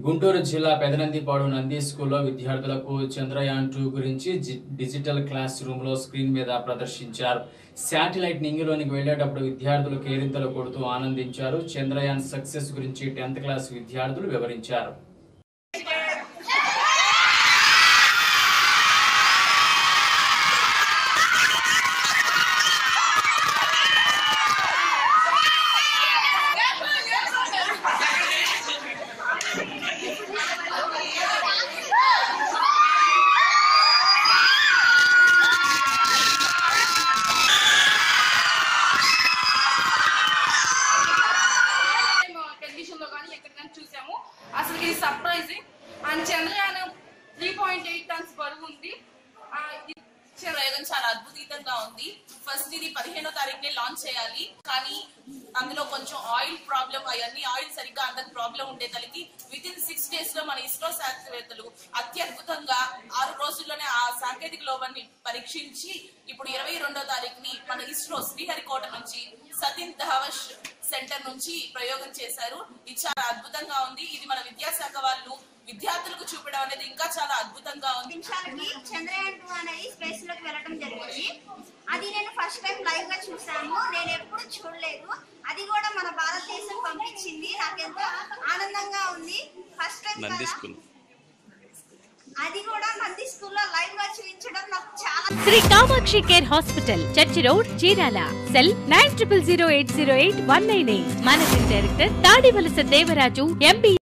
గుంటూరు జిల్లా పెదనందిపాడు నంది స్కూల్లో విద్యార్థులకు చంద్రయాన్ టూ గురించి జి- డిజిటల్ క్లాస్ రూమ్ లో స్క్రీన్ మీద ప్రదర్శించారు శాటిలైట్ నింగిలోనికి వెళ్లేటప్పుడు విద్యార్థులు కేరింతలు కొడుతూ ఆనందించారు చంద్రయాన్ సక్సెస్ గురించి టెన్త్ క్లాస్ విద్యార్థులు వివరించారు టెలివిజన్ లో కానీ ఎక్కడికైనా చూసాము అసలు ఇది surprising and Chandrayaan three point eight tons బరువు ఉంది ఆ, ఇది ప్రయోగం చాలా అద్భుతంగా ఉంది ఫస్ట్ ఇది పదిహేనో తారీఖునే లాంచ్ చేయాలి కానీ అందులో కొంచెం ఆయిల్ ప్రాబ్లం అవన్నీ ఆయిల్ సరిగ్గా అందరికి ప్రాబ్లం ఉండేదానికి విత్ ఇన్ సిక్స్ డేస్ లో మన ఇస్రో శాస్త్రవేత్తలు అత్యద్భుతంగా ఆరు రోజుల్లోనే ఆ సాంకేతిక లోపాన్ని పరీక్షించి ఇప్పుడు ఇరవై రెండో తారీఖుని మన ఇస్రో శ్రీహరికోట నుంచి సతీన్ ధవష్ సెంటర్ నుంచి ప్రయోగం చేశారు ఇది చాలా అద్భుతంగా ఉంది ఇది మన విద్యాశాఖ వాళ్ళు విద్యార్థులకు చూపడం అనేది ఇంకా చాలా అద్భుతంగా ఉంది నిమిషాలకి చంద్రయాన్ టూ అనేది స్పేస్ లోకి వెళ్ళడం జరిగింది అది నేను ఫస్ట్ టైం లైవ్ గా చూసాను నేను ఎప్పుడు చూడలేదు అది కూడా మన భారతదేశం పంపించింది నాకెంతో ఆనందంగా ఉంది ఫస్ట్ టైం నంది స్కూల్ అది కూడా నంది స్కూల్లో లైవ్ గా చూపించడం నాకు చాలా Sri Kamakshi care hospital church road Chirala cell nine triple zero eight zero eight one nine eight managing director Tadivalasa Devaraju MB